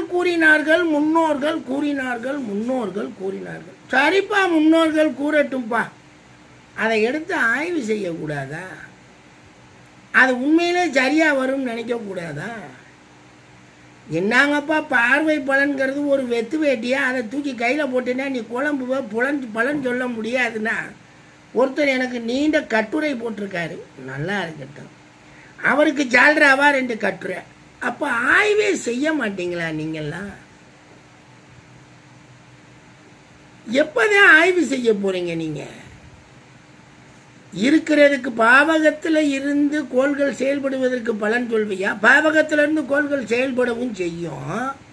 கூறினார்கள் முன்னோர்கள் கூறினார்கள் முன்னோர்கள் கூறினார்கள் சரிப்பா முன்னோர்கள் கூறட்டும்பா அதை எடுத்து ஆய்வு செய்யக்கூடாதா அது உண்மையிலே சரியா வரும்னு நினைக்கக்கூடாதா என்னங்கப்பா பார்வை பலன்கிறது ஒரு வெத்து வேட்டியா அதை தூக்கி கையில் போட்டேன்னா நீ குழம்புவ புலன் பலன் சொல்ல முடியாதுன்னா ஒருத்தர் எனக்கு நீண்ட கட்டுரை போட்டிருக்காரு நல்லா இருக்கட்டும் அவருக்கு ஜால்ராவா ரெண்டு கட்டுரை அப்போ ஆய்வே செய்ய மாட்டீங்களா நீங்கள்லாம் எப்போதான் ஆய்வு செய்ய போறீங்க நீங்கள் இருக்கிறதுக்கு பாவகத்தில் இருந்து கோள்கள் செயல்படுவதற்கு பலன் சொல்வியா பாவகத்துல இருந்து கோள்கள் செயல்படவும் செய்யும்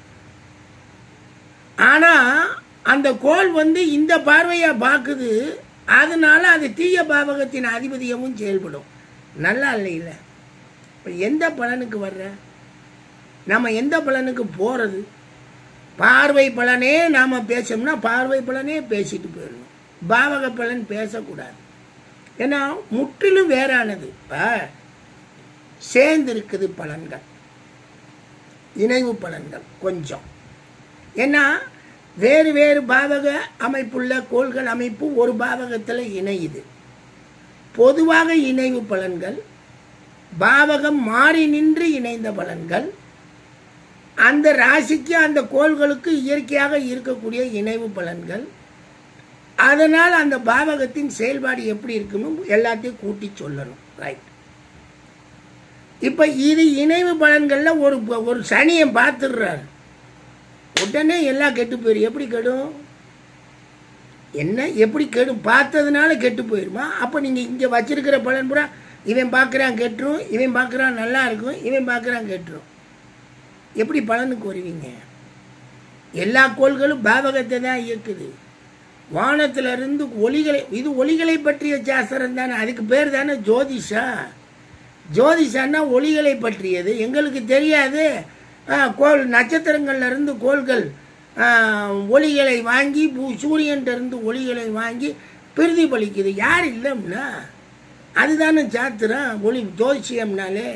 ஆனா அந்த கோள் வந்து இந்த பார்வையா பார்க்குது அதனால அது தீய பாவகத்தின் அதிபதியமும் செயல்படும் நல்லா இல்லையில இப்ப எந்த பலனுக்கு வர்ற நம்ம எந்த பலனுக்கு போறது பார்வை பலனே நாம பேசணும்னா பார்வை பலனே பேசிட்டு போயிடணும் பாவக பலன் பேசக்கூடாது ஏன்னா முற்றிலும் வேறானது இப்போ சேர்ந்து இருக்குது பலன்கள் இணைவு பலன்கள் கொஞ்சம் ஏன்னா வேறு வேறு பாவக அமைப்புள்ள கோள்கள் அமைப்பு ஒரு பாவகத்தில் இணையுது பொதுவாக இணைவு பலன்கள் பாவகம் மாறி நின்று இணைந்த பலன்கள் அந்த ராசிக்கு அந்த கோள்களுக்கு இயற்கையாக இருக்கக்கூடிய இணைவு பலன்கள் அதனால் அந்த பாவகத்தின் செயல்பாடு எப்படி இருக்கணும் எல்லாத்தையும் கூட்டி சொல்லணும் ரைட் இப்போ இது இணைவு பலன்களில் ஒரு ஒரு சனியை பார்த்துடுறாரு உடனே எல்லாம் கெட்டு போயிடும் எப்படி கெடும் என்ன எப்படி கெடும் பார்த்ததுனால கெட்டு போயிடுமா அப்போ நீங்கள் இங்கே வச்சிருக்கிற பலன் பூரா இவன் பார்க்குறான் கெட்டுரும் இவன் பார்க்குறான் நல்லா இருக்கும் இவன் பார்க்குறான் கெட்டுரும் எப்படி பலனுக்கு வருவீங்க எல்லா கோள்களும் பாவகத்தை தான் இயக்குது வானத்திலிருந்து ஒளிகளை இது ஒளிகளை பற்றிய சாஸ்திரம் தானே அதுக்கு பேர் தானே ஜோதிஷா ஜோதிஷான்னா ஒளிகளை பற்றியது எங்களுக்கு தெரியாது ஆ, கோள் நட்சத்திரங்கள்ல இருந்து கோள்கள் ஆ, ஒளிகளை வாங்கி பூ- சூரியன்ட்ட இருந்து ஒளிகளை வாங்கி பிரதிபலிக்குது யார் இல்லைம்னா அதுதானே சாத்திரம் ஒளி ஜோசியம்னாலே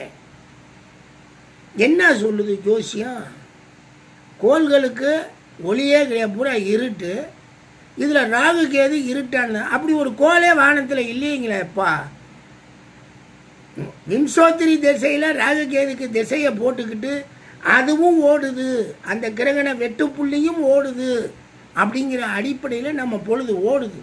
என்ன சொல்லுது ஜோசியம் கோள்களுக்கு ஒளியே கிடையாது பூரா இருட்டு இதில் ராகு கேது இருட்டான அப்படி ஒரு கோலே வானத்தில் இல்லைங்களேப்பா விம்சோத்திரி திசையில் ராகு கேதுக்கு திசையை போட்டுக்கிட்டு அதுவும் ஓடுது அந்த கிரகண வெட்டு புள்ளியும் ஓடுது அப்படிங்கிற அடிப்படையில் நம்ம பொழுது ஓடுது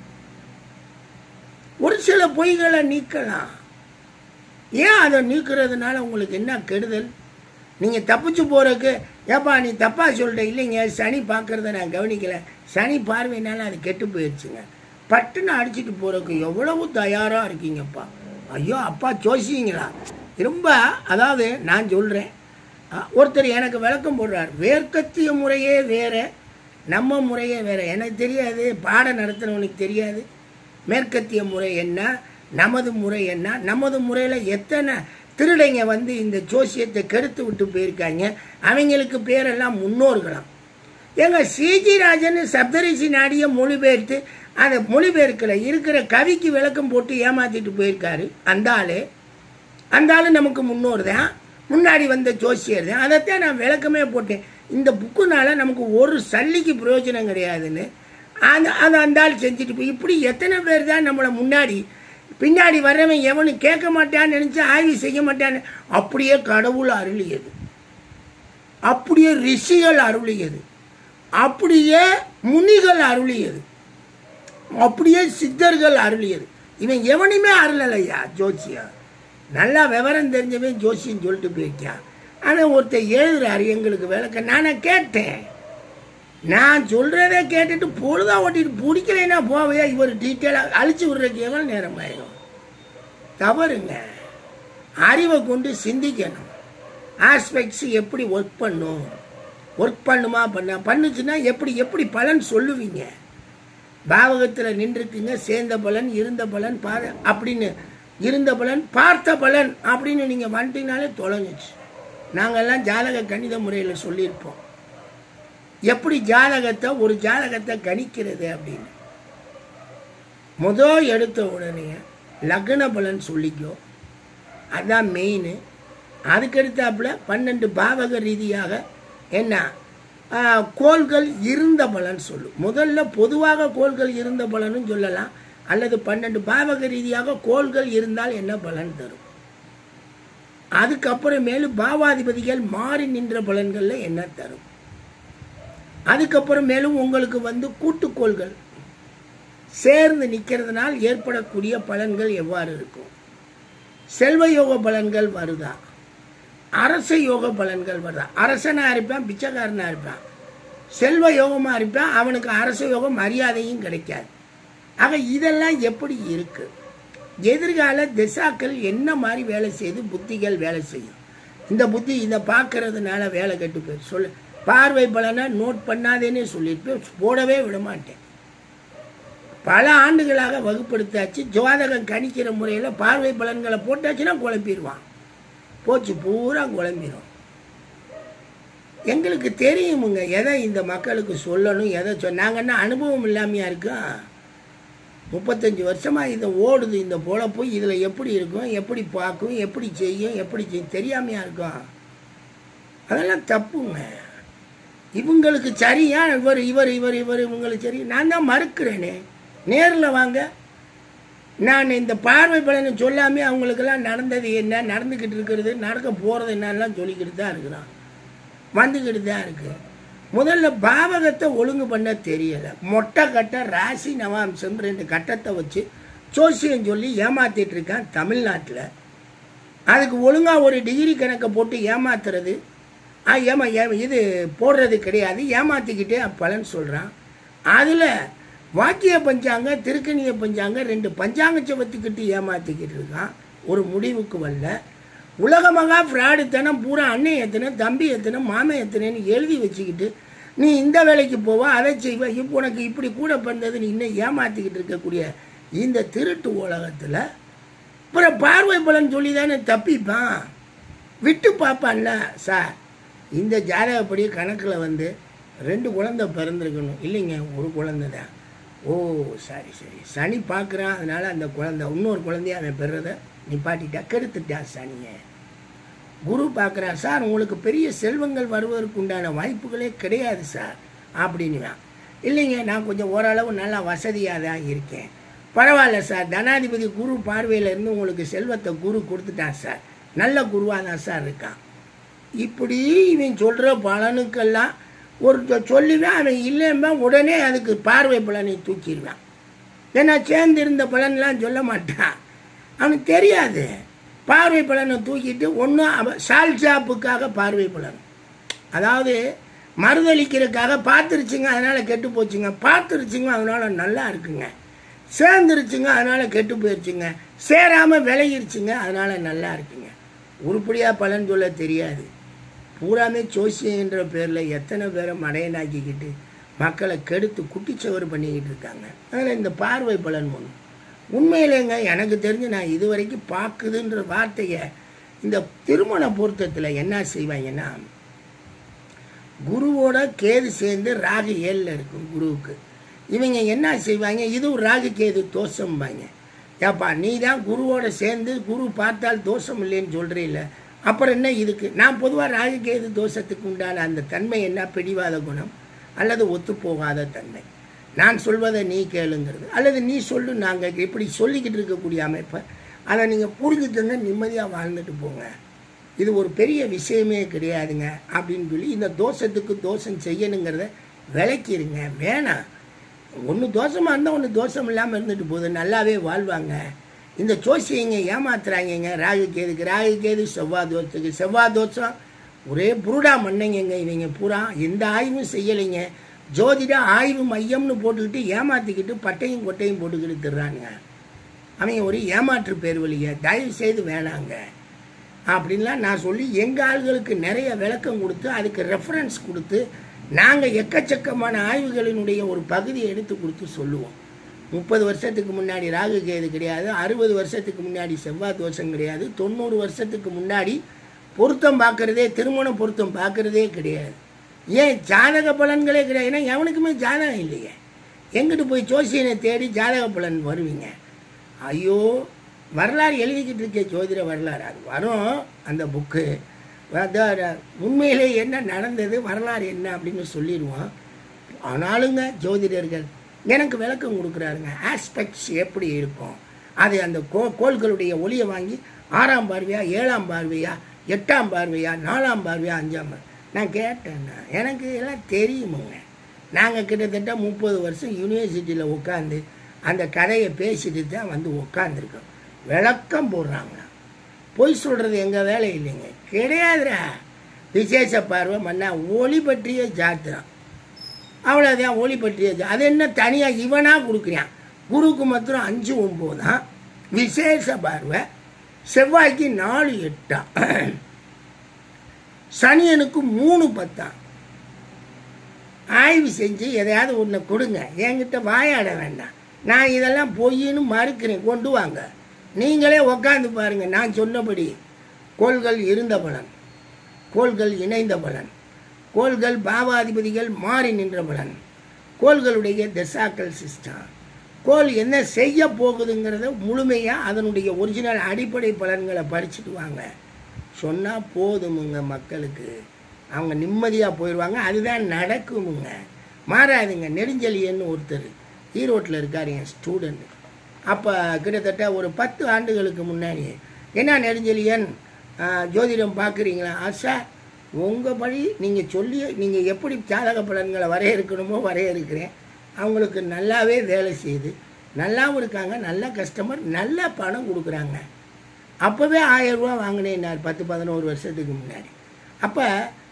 ஒரு சில பொய்களை நீக்கலாம் ஏன் அதை நீக்கிறதுனால உங்களுக்கு என்ன கெடுதல் நீங்கள் தப்பிச்சு போகிறதுக்கு ஏப்பா நீ தப்பாக சொல்லிட்ட இல்லைங்க சனி பார்க்குறத நான் கவனிக்கல சனி பார்வையினால அது கெட்டு போயிடுச்சுங்க பட்டுன்னு அடிச்சிட்டு போகிறதுக்கு எவ்வளவு தயாராக இருக்கீங்கப்பா ஐயோ அப்பா ஜோசிங்களா ரொம்ப அதாவது நான் சொல்கிறேன் ஒருத்தர் எனக்கு விளக்கம் போடுறார் வேர்க்கத்திய முறையே வேற நம்ம முறையே வேற எனக்கு தெரியாது பாடம் நடத்துனவனுக்கு தெரியாது மேற்கத்திய முறை என்ன நமது முறை என்ன நமது முறையில் எத்தனை திருடைங்க வந்து இந்த ஜோசியத்தை கெடுத்து விட்டு போயிருக்காங்க அவங்களுக்கு பேரெல்லாம் முன்னோர்களாம் எங்க சிஜி ராஜன் சப்தரிசி நாடிய மொழிபெயர்த்து அந்த மொழிபெயர்க்கல இருக்கிற கவிக்கு விளக்கம் போட்டு ஏமாத்திட்டு போயிருக்காரு அந்த ஆளு அந்த ஆளு நமக்கு முன்னோர் தான் முன்னாடி வந்த ஜோசியர் தான் அதைத்தான் நான் விளக்கமே போட்டேன் இந்த புக்குனால நமக்கு ஒரு சல்லிக்கு பிரயோஜனம் கிடையாதுன்னு அந்த அது அந்த ஆள் செஞ்சுட்டு போய் இப்படி எத்தனை பேர் தான் நம்மளை முன்னாடி பின்னாடி வர்றவன் எவனும் கேட்க மாட்டான்னு நினைச்சு ஆய்வு செய்ய மாட்டான்னு அப்படியே கடவுள் அருளியது அப்படியே ரிஷிகள் அருளியது அப்படியே முனிகள் அருளியது அப்படியே சித்தர்கள் அருளியது இவன் எவனுமே அருளலையா ஜோசியா நல்லா விவரம் தெரிஞ்சவன் ஜோசியம் சொல்லிட்டு போயிருக்கான் ஆனால் ஒருத்தர் எழுதுறாரு எங்களுக்கு விளக்க நானே கேட்டேன் நான் சொல்கிறத கேட்டுட்டு பொழுதா ஓட்டிட்டு பிடிக்கலைன்னா போவையா இவர் டீட்டெயிலாக அழிச்சு விடுறதுக்கு எவ்வளோ நேரம் ஆயிடும் தவறுங்க அறிவை கொண்டு சிந்திக்கணும் ஆஸ்பெக்ட்ஸ் எப்படி ஒர்க் பண்ணும் ஒர்க் பண்ணுமா பண்ண பண்ணுச்சுன்னா எப்படி எப்படி பலன் சொல்லுவீங்க பாவகத்தில் நின்றுக்குங்க சேர்ந்த பலன் இருந்த பலன் பா அப்படின்னு இருந்த பலன் பார்த்த பலன் அப்படின்னு நீங்கள் வந்துட்டீங்கனாலே தொலைஞ்சிச்சு நாங்கள்லாம் ஜாதக கணித முறையில் சொல்லியிருப்போம் எப்படி ஜாதகத்தை ஒரு ஜாதகத்தை கணிக்கிறது அப்படின்னு முதல் எடுத்த உடனே லக்ன பலன் சொல்லிக்கோ அதான் மெயின் அதுக்கடுத்தாப்புல பன்னெண்டு பாவக ரீதியாக என்ன ஆஹ், கோள்கள் இருந்த பலன் சொல்லும் முதல்ல பொதுவாக கோள்கள் இருந்த பலனும் சொல்லலாம் அல்லது பன்னெண்டு பாவக ரீதியாக கோள்கள் இருந்தால் என்ன பலன் தரும் அதுக்கப்புறமேலு பாவாதிபதிகள் மாறி நின்ற பலன்கள்ல என்ன தரும் அதுக்கப்புறம் மேலும் உங்களுக்கு வந்து கூட்டுக்கோள்கள் சேர்ந்து நிற்கிறதுனால் ஏற்படக்கூடிய பலன்கள் எவ்வாறு இருக்கும் செல்வ யோக பலன்கள் வருதா அரச யோக பலன்கள் வருதா அரசனா இருப்பான் பிச்சைக்காரனா இருப்பான் செல்வ யோகமா இருப்பான் அவனுக்கு அரச யோகம் மரியாதையும் கிடைக்காது ஆக இதெல்லாம் எப்படி இருக்கு எதிர்கால திசாக்கள் என்ன மாதிரி வேலை செய்து புத்திகள் வேலை செய்யும் இந்த புத்தி இதை பார்க்கறதுனால வேலை கெட்டு போயிரு சொல்லு பார்வை பலனை நோட் பண்ணாதேன்னு சொல்லிட்டு போடவே விட மாட்டேன் பல ஆண்டுகளாக வகுப்படுத்தாச்சு ஜோதகம் கணிக்கிற முறையில் பார்வை பலன்களை போட்டாச்சுன்னா குழப்பிடுவான் போச்சு பூரா குழம்பிடும் எங்களுக்கு தெரியுமுங்க எதை இந்த மக்களுக்கு சொல்லணும் எதை சொல் நாங்கன்னா அனுபவம் இல்லாமையா இருக்கோம் முப்பத்தஞ்சு வருஷமாக இதை ஓடுது இந்த பொழப்பு இதில் எப்படி இருக்கும் எப்படி பார்க்கும் எப்படி செய்யும் எப்படி செய்யும் தெரியாமையா இருக்கும் அதெல்லாம் தப்புங்க இவங்களுக்கு சரியா இவர் இவர் இவர் இவர் இவங்களுக்கு சரி நான் தான் மறுக்கிறேனே நேரில் வாங்க நான் இந்த பார்வை பலனை சொல்லாமே அவங்களுக்கெல்லாம் நடந்தது என்ன நடந்துக்கிட்டு இருக்கிறது நடக்க போகிறது என்னெல்லாம் சொல்லிக்கிட்டு தான் இருக்கிறான் வந்துக்கிட்டு தான் இருக்கு முதல்ல பாவகத்தை ஒழுங்கு பண்ண தெரியலை மொட்டை கட்ட ராசி நவாம்சம் ரெண்டு கட்டத்தை வச்சு ஜோசியம் சொல்லி ஏமாத்திட்டு இருக்கான் தமிழ்நாட்டில் அதுக்கு ஒழுங்காக ஒரு டிகிரி கணக்கை போட்டு ஏமாத்துறது ஆ, ஏமா ஏ- இது போடுறது கிடையாது ஏமாத்திக்கிட்டே பலன் சொல்கிறான் அதில் வாக்கிய பஞ்சாங்க திருக்கணிய பஞ்சாங்க ரெண்டு பஞ்சாங்கச்சை வத்துக்கிட்டு ஏமாத்திக்கிட்டு இருக்கான் ஒரு முடிவுக்கு வரல உலக மகா ஃப்ராடுத்தனம் பூரா அண்ணன் எத்தனை தம்பி எத்தனை மாமன் எத்தனைன்னு எழுதி வச்சுக்கிட்டு நீ இந்த வேலைக்கு போவா அதை செய்வ இப்போ உனக்கு இப்படி கூட பண்ணது நீ இன்னும் ஏமாத்திக்கிட்டு இருக்கக்கூடிய இந்த திருட்டு உலகத்தில் அப்புறம் பார்வை பலன் சொல்லி தானே தப்பிப்பான் விட்டு பார்ப்பான்ல சார் இந்த ஜாதகப்படி கணக்கில் வந்து ரெண்டு குழந்தை பிறந்திருக்கணும் இல்லைங்க ஒரு குழந்தை தான் ஓ சரி சரி சனி பார்க்குறான் அதனால அந்த குழந்தை இன்னொரு குழந்தைய அவன் பெறதை நிப்பாட்டிட்டா கெடுத்துட்டா சனியை குரு பார்க்குறான் சார் உங்களுக்கு பெரிய செல்வங்கள் வருவதற்கு உண்டான வாய்ப்புகளே கிடையாது சார் அப்படின்னுவான் இல்லைங்க நான் கொஞ்சம் ஓரளவு நல்லா வசதியாக தான் இருக்கேன் பரவாயில்ல சார் தனாதிபதி குரு பார்வையில் இருந்து உங்களுக்கு செல்வத்தை குரு கொடுத்துட்டான் சார் நல்ல குருவாக தான் சார் இருக்கான் இப்படி இவன் சொல்கிற பலனுக்கெல்லாம் ஒருத்தர் சொல்லுவேன் அவன் இல்லைம்பா உடனே அதுக்கு பார்வை பலனை தூக்கிடுவான் ஏன்னா சேர்ந்திருந்த பலன்லாம் சொல்ல மாட்டான் அவனுக்கு தெரியாது பார்வை பலனை தூக்கிட்டு ஒன்றும் அவன் சால் ஷாப்புக்காக பார்வை பலன் அதாவது மறுதளிக்கிறதுக்காக பார்த்துருச்சுங்க அதனால் கெட்டு போச்சுங்க பார்த்துருச்சுங்க அதனால நல்லா இருக்குங்க சேர்ந்துருச்சுங்க அதனால கெட்டு போயிருச்சுங்க சேராமல் விலகிருச்சுங்க அதனால நல்லா இருக்குங்க உருப்படியாக பலன் சொல்ல தெரியாது பூராமே ஜோசியன்ற பேரில் எத்தனை பேரை மடையனாக்கிக்கிட்டு மக்களை கெடுத்து குட்டிச்சவர் பண்ணிக்கிட்டு இருக்காங்க அதில் இந்த பார்வை பலன் ஒன்று உண்மையிலேங்க எனக்கு தெரிஞ்சு நான் இது வரைக்கும் பார்க்குதுன்ற வார்த்தையை இந்த திருமண பொருத்தத்தில் என்ன செய்வாங்கன்னா குருவோட கேது சேர்ந்து ராகு ஏழில் இருக்கும் குருவுக்கு இவங்க என்ன செய்வாங்க இதுவும் ராகு கேது தோஷம்பாங்க ஏப்பா நீ தான் குருவோட சேர்ந்து குரு பார்த்தால் தோஷம் இல்லைன்னு சொல்கிறீல்ல அப்புறம் என்ன இதுக்கு நான் பொதுவாக ராகு கேது தோஷத்துக்கு உண்டான அந்த தன்மை என்ன பிடிவாத குணம் அல்லது ஒத்துப்போகாத தன்மை நான் சொல்வதை நீ கேளுங்கிறது அல்லது நீ சொல்லு நாங்கள் இப்படி சொல்லிக்கிட்டு இருக்கக்கூடிய அமைப்பை அதை நீங்கள் புரிஞ்சுட்டுங்க நிம்மதியாக வாழ்ந்துட்டு போங்க இது ஒரு பெரிய விஷயமே கிடையாதுங்க அப்படின்னு சொல்லி இந்த தோஷத்துக்கு தோஷம் செய்யணுங்கிறத விளக்கிடுங்க வேணாம் ஒன்று தோஷமாக இருந்தால் ஒன்று தோஷம் இல்லாமல் இருந்துட்டு போகுது நல்லாவே வாழ்வாங்க இந்த ஜோசியங்க ஏமாத்துறாங்கங்க ராகு கேதுக்கு ராகு கேது செவ்வாய் தோஷத்துக்கு செவ்வாய் தோஷம் ஒரே புருடா மண்ணைங்க இவங்க பூரா எந்த ஆய்வும் செய்யலைங்க ஜோதிட ஆய்வு மையம்னு போட்டுக்கிட்டு ஏமாத்திக்கிட்டு பட்டையும் கொட்டையும் போட்டுக்கிட்டு திர்றானுங்க அவங்க ஒரு ஏமாற்று பேர் வழிய தயவு செய்து வேணாங்க அப்படின்லாம் நான் சொல்லி எங்கள் ஆள்களுக்கு நிறைய விளக்கம் கொடுத்து அதுக்கு ரெஃபரன்ஸ் கொடுத்து நாங்கள் எக்கச்சக்கமான ஆய்வுகளினுடைய ஒரு பகுதியை எடுத்து கொடுத்து சொல்லுவோம் முப்பது வருஷத்துக்கு முன்னாடி ராகு கேது கிடையாது அறுபது வருஷத்துக்கு முன்னாடி செவ்வாய் தோஷம் கிடையாது தொண்ணூறு வருஷத்துக்கு முன்னாடி பொருத்தம் பார்க்கறதே திருமண பொருத்தம் பார்க்கறதே கிடையாது ஏன் ஜாதக பலன்களே கிடையாது ஏன்னா எவனுக்குமே ஜாதகம் இல்லையே எங்கிட்டு போய் ஜோசியனை தேடி ஜாதக பலன் வருவீங்க ஐயோ வரலாறு எழுதிக்கிட்டு இருக்கே ஜோதிட வரலாறு அது வரும் அந்த புக்கு அதான் உண்மையிலே என்ன நடந்தது வரலாறு என்ன அப்படின்னு சொல்லிடுவோம் ஆனாலுங்க ஜோதிடர்கள் எனக்கு விளக்கம் கொடுக்குறாருங்க ஆஸ்பெக்ட்ஸ் எப்படி இருக்கும் அது அந்த கோ கோள்களுடைய ஒளியை வாங்கி ஆறாம் பார்வையா ஏழாம் பார்வையா எட்டாம் பார்வையா நாலாம் பார்வையா அஞ்சாம் பார்வை நான் கேட்டேன்னா எனக்கு எல்லாம் தெரியுமுங்க நாங்கள் கிட்டத்தட்ட முப்பது வருஷம் யூனிவர்சிட்டியில் உட்காந்து அந்த கதையை பேசிட்டு தான் வந்து உட்காந்துருக்கோம் விளக்கம் போடுறாங்க பொய் சொல்கிறது எங்கள் வேலை இல்லைங்க கிடையாதுடா விசேஷ பார்வை மன்னா ஒளி பற்றிய ஜாத்திரம் அவ்வளோதான் ஒளி பற்றிய ஜா- அது என்ன தனியாக இவனாக கொடுக்குறான் குருக்கு மாத்திரம் அஞ்சு ஒம்பது தான் விசேஷ பார்வை செவ்வாய்க்கு நாலு எட்டாம் சனியனுக்கு மூணு பத்தாம் ஆய்வு செஞ்சு எதையாவது ஒன்று கொடுங்க என்கிட்ட வாயாட வேண்டாம் நான் இதெல்லாம் பொய்ன்னு மறுக்கிறேன் கொண்டு வாங்க நீங்களே உக்காந்து பாருங்க நான் சொன்னபடி கோள்கள் இருந்த பலன் கோள்கள் இணைந்த பலன் கோள்கள் பாவாதிபதிகள் மாறி நின்ற பலன் கோள்களுடைய தசாக்கள் சிஸ்டம் கோள் என்ன செய்ய போகுதுங்கிறத முழுமையாக அதனுடைய ஒரிஜினல் அடிப்படை பலன்களை படிச்சுட்டு வாங்க சொன்னால் போதுமுங்க மக்களுக்கு அவங்க நிம்மதியாக போயிடுவாங்க அதுதான் நடக்குமுங்க மாறாதுங்க நெடுஞ்செழியன்னு ஒருத்தர் ஈரோட்டில் இருக்கார் என் ஸ்டூடெண்ட் அப்போ கிட்டத்தட்ட ஒரு பத்து ஆண்டுகளுக்கு முன்னாடி என்ன நெடுஞ்செழியன் ஆ, ஜோதிடம் பார்க்குறீங்களா ஆ சார் உங்கள் படி நீங்கள் சொல்லி நீங்கள் எப்படி ஜாதக பலன்களை வரையறுக்கணுமோ வரையறுக்கிறேன் அவங்களுக்கு நல்லாவே வேலை செய்யுது நல்லாவும் இருக்காங்க நல்ல கஸ்டமர் நல்ல பணம் கொடுக்குறாங்க அப்போவே ஆயிரம் ரூபா வாங்கினேன்னார் பத்து பதினோரு வருஷத்துக்கு முன்னாடி அப்போ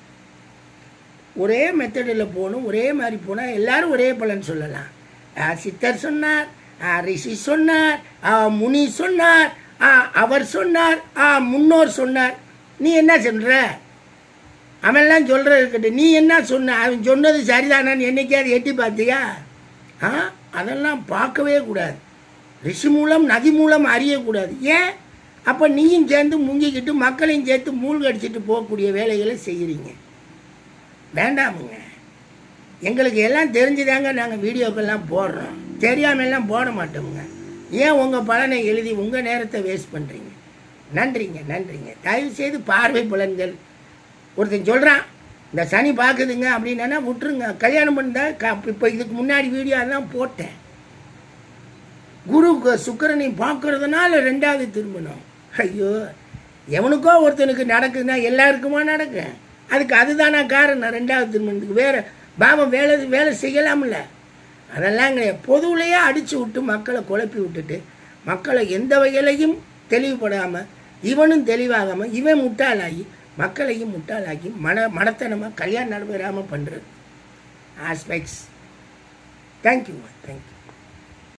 ஒரே மெத்தடில் போகணும் ஒரே மாதிரி போனால் எல்லாரும் ஒரே பலன் சொல்லலாம் ஆ, சித்தர் சொன்னார் ஆ, ரிஷி சொன்னார் ஆ, முனி சொன்னார் ஆ, அவர் சொன்னார் ஆ, முன்னோர் சொன்னார் நீ என்ன சொல்ற அவன்லாம் சொல்கிறது இருக்கட்டும் நீ என்ன சொன்ன அவன் சொன்னது சரிதானான்னு என்னைக்காவது எட்டி பார்த்தியா ஆ அதெல்லாம் பார்க்கவே கூடாது ரிஷி மூலம் நதி மூலம் அறியக்கூடாது ஏன் அப்போ நீயும் சேர்ந்து முங்கிக்கிட்டு மக்களையும் சேர்த்து மூழ்கடிச்சிட்டு போகக்கூடிய வேலைகளை செய்கிறீங்க வேண்டாமுங்க எங்களுக்கு எல்லாம் தெரிஞ்சுதாங்க நாங்கள் வீடியோக்கெல்லாம் போடுறோம் தெரியாமலாம் போட மாட்டோமுங்க ஏன் உங்கள் பலனை எழுதி உங்கள் நேரத்தை வேஸ்ட் பண்ணுறீங்க நன்றிங்க நன்றிங்க தயவு செய்து பார்வை புலன்கள் ஒருத்தன் சொல்கிறான் இந்த சனி பார்க்குதுங்க அப்படின்னா விட்டுருங்க கல்யாணம் பண்ணா இப்போ இதுக்கு முன்னாடி வீடியோ எல்லாம் போட்டேன் குரு க- சுக்கிரனை பார்க்கறதுனால ரெண்டாவது திருமணம் ஐயோ எவனுக்கோ ஒருத்தனுக்கு நடக்குதுன்னா எல்லாருக்குமா நடக்கும் அதுக்கு அதுதானா காரணம் ரெண்டாவது திருமணத்துக்கு வேற பாவம் வேலை வேலை செய்யலாம்ல அதெல்லாம் கிடையாது பொதுவுலையே அடிச்சு விட்டு மக்களை குழப்பி விட்டுட்டு மக்களை எந்த வகையிலையும் தெளிவுபடாமல் இவனும் தெளிவாகாமல் இவன் முட்டாளாகி மக்களையும் முட்டாளாக்கி மன மடத்தனமாக கல்யாணம் நடைபெறாமல் பண்ணுறது ஆஸ்பெக்ட்ஸ் தேங்க்யூ தேங்க்யூ